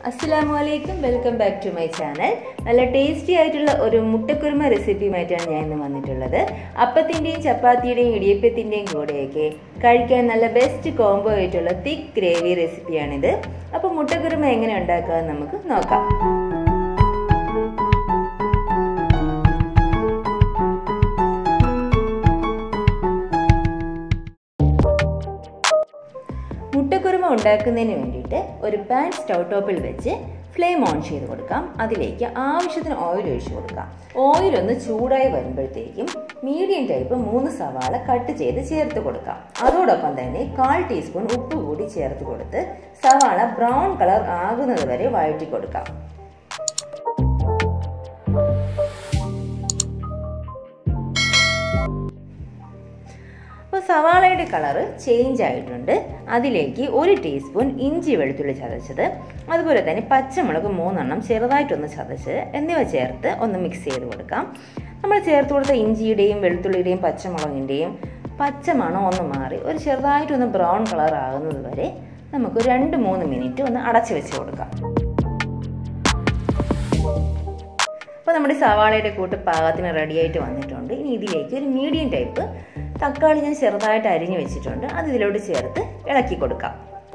അസ്സലാമു അലൈക്കും welcome back to my channel നല്ല ടേസ്റ്റി ആയിട്ടുള്ള ഒരു മുട്ടക്കുരുമ റെസിപ്പിയുമായിട്ടാണ് ഞാൻ ഇന്ന് വന്നിട്ടുള്ളത് അപ്പത്തിൻ്റെയും ചപ്പാത്തിയുടെയും ഇടിയപ്പത്തിൻ്റെയും കൂടെയൊക്കെ കഴിക്കാൻ നല്ല ബെസ്റ്റ് കോംബോ ആയിട്ടുള്ള തിക്ക് ഗ്രേവി റെസിപ്പിയാണിത് അപ്പോൾ മുട്ടക്കുരുമ എങ്ങനെ ഉണ്ടാക്കുക നമുക്ക് നോക്കാം മുട്ടക്കുരുമ ഉണ്ടാക്കുന്നതിന് വേണ്ടിയിട്ട് ഒരു പാൻ സ്റ്റൗ ടോപ്പിൽ വെച്ച് ഫ്ലെയിം ഓൺ ചെയ്ത് കൊടുക്കാം അതിലേക്ക് ആവശ്യത്തിന് ഓയിൽ ഒഴിച്ചു കൊടുക്കാം ഓയിൽ ഒന്ന് ചൂടായി വരുമ്പോഴത്തേക്കും മീഡിയം ടൈപ്പ് മൂന്ന് സവാള കട്ട് ചെയ്ത് ചേർത്ത് കൊടുക്കാം അതോടൊപ്പം തന്നെ കാൽ ടീസ്പൂൺ ഉപ്പ് കൂടി ചേർത്ത് കൊടുത്ത് സവാള ബ്രൗൺ കളർ ആകുന്നത് വരെ വഴറ്റി കൊടുക്കാം അപ്പോൾ സവാളയുടെ കളറ് ചേഞ്ച് ആയിട്ടുണ്ട് അതിലേക്ക് ഒരു ടീസ്പൂൺ ഇഞ്ചി വെളുത്തുള്ളി ചതച്ചത് അതുപോലെ തന്നെ പച്ചമുളക് മൂന്നെണ്ണം ചെറുതായിട്ടൊന്ന് ചതച്ച് എന്നിവ ചേർത്ത് ഒന്ന് മിക്സ് ചെയ്ത് കൊടുക്കാം നമ്മൾ ചേർത്ത് കൊടുത്ത ഇഞ്ചിയുടെയും വെളുത്തുള്ളിയുടെയും പച്ചമുളകിൻ്റെയും പച്ചമണം ഒന്ന് മാറി ഒരു ചെറുതായിട്ടൊന്ന് ബ്രൗൺ കളർ ആകുന്നത് വരെ നമുക്ക് രണ്ട് മൂന്ന് മിനിറ്റ് ഒന്ന് അടച്ചു വെച്ച് കൊടുക്കാം അപ്പോൾ നമ്മുടെ സവാളയുടെ കൂട്ട് പാകത്തിന് റെഡിയായിട്ട് വന്നിട്ടുണ്ട് ഇനി ഇതിലേക്ക് ഒരു മീഡിയം ടൈപ്പ് തക്കാളി ഞാൻ ചെറുതായിട്ട് അരിഞ്ഞു വെച്ചിട്ടുണ്ട് അത് ഇതിലോട്ട് ചേർത്ത് ഇളക്കി കൊടുക്കാം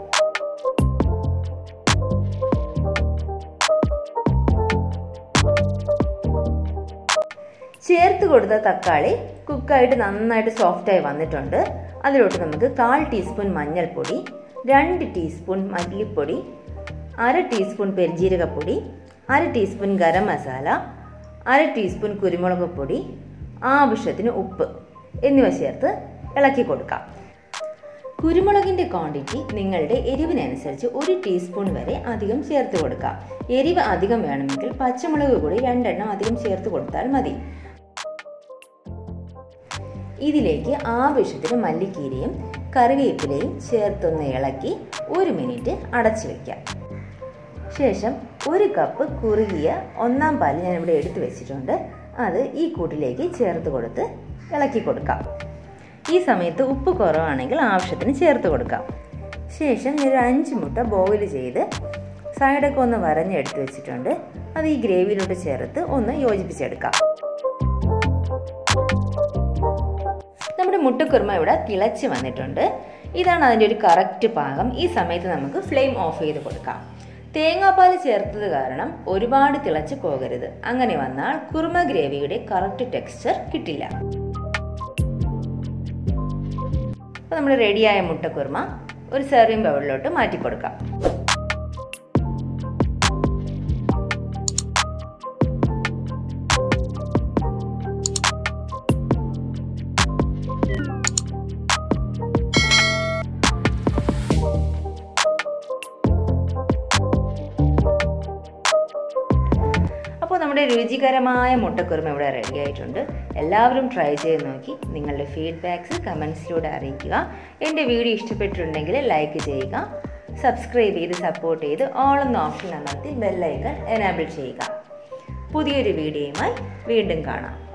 ചേർത്ത് കൊടുത്ത തക്കാളി കുക്കായിട്ട് നന്നായിട്ട് സോഫ്റ്റായി വന്നിട്ടുണ്ട് അതിലോട്ട് നമുക്ക് കാൽ ടീസ്പൂൺ മഞ്ഞൾപ്പൊടി രണ്ട് ടീസ്പൂൺ മല്ലിപ്പൊടി അര ടീസ്പൂൺ പെരിഞ്ജീരകപ്പൊടി അര ടീസ്പൂൺ ഗരം മസാല അര ടീസ്പൂൺ കുരുമുളക് പൊടി ആവശ്യത്തിന് ഉപ്പ് എന്നിവ ചേർത്ത് ഇളക്കി കൊടുക്കാം കുരുമുളകിൻ്റെ ക്വാണ്ടിറ്റി നിങ്ങളുടെ എരിവിനനുസരിച്ച് ഒരു ടീസ്പൂൺ വരെ അധികം ചേർത്ത് കൊടുക്കാം എരിവ് അധികം വേണമെങ്കിൽ പച്ചമുളക് കൂടി രണ്ടെണ്ണം അധികം ചേർത്ത് കൊടുത്താൽ മതി ഇതിലേക്ക് ആവശ്യത്തിന് മല്ലിക്കീരയും കറിവേപ്പിലയും ചേർത്തൊന്ന് ഇളക്കി ഒരു മിനിറ്റ് അടച്ചു വയ്ക്കാം ശേഷം ഒരു കപ്പ് കുറുകിയ ഒന്നാം പാൽ ഞാൻ ഇവിടെ എടുത്തു വെച്ചിട്ടുണ്ട് അത് ഈ കൂട്ടിലേക്ക് ചേർത്ത് കൊടുത്ത് ഇളക്കി കൊടുക്കാം ഈ സമയത്ത് ഉപ്പ് കുറവാണെങ്കിൽ ആവശ്യത്തിന് ചേർത്ത് കൊടുക്കാം ശേഷം ഒരു അഞ്ച് മുട്ട ബോയിൽ ചെയ്ത് സൈഡൊക്കെ ഒന്ന് വരഞ്ഞെടുത്ത് വെച്ചിട്ടുണ്ട് അത് ഈ ഗ്രേവിയിലോട്ട് ചേർത്ത് ഒന്ന് യോജിപ്പിച്ചെടുക്കാം നമ്മുടെ മുട്ടക്കുറുമ ഇവിടെ തിളച്ച് വന്നിട്ടുണ്ട് ഇതാണ് അതിൻ്റെ ഒരു കറക്റ്റ് പാകം ഈ സമയത്ത് നമുക്ക് ഫ്ലെയിം ഓഫ് ചെയ്ത് കൊടുക്കാം തേങ്ങാപ്പാൽ ചേർത്തത് കാരണം ഒരുപാട് തിളച്ച് പോകരുത് അങ്ങനെ വന്നാൽ കുറുമ ഗ്രേവിയുടെ കറക്റ്റ് ടെക്സ്ചർ കിട്ടില്ല അപ്പോൾ നമ്മൾ റെഡിയായ മുട്ടക്കുറുമ ഒരു സെർവിങ് ബൗളിലോട്ട് മാറ്റി കൊടുക്കാം അപ്പോൾ നമ്മുടെ രുചികരമായ മുട്ടക്കുറുമ ഇവിടെ റെഡി ആയിട്ടുണ്ട് എല്ലാവരും ട്രൈ ചെയ്ത് നോക്കി നിങ്ങളുടെ ഫീഡ്ബാക്ക്സ് കമൻസിലൂടെ അറിയിക്കുക എൻ്റെ വീഡിയോ ഇഷ്ടപ്പെട്ടിട്ടുണ്ടെങ്കിൽ ലൈക്ക് ചെയ്യുക സബ്സ്ക്രൈബ് ചെയ്ത് സപ്പോർട്ട് ചെയ്ത് ഓൾ എന്ന ഓപ്ഷൻ അമർത്തി ബെല്ലൈക്കൺ എനാബിൾ ചെയ്യുക പുതിയൊരു വീഡിയോയുമായി വീണ്ടും കാണാം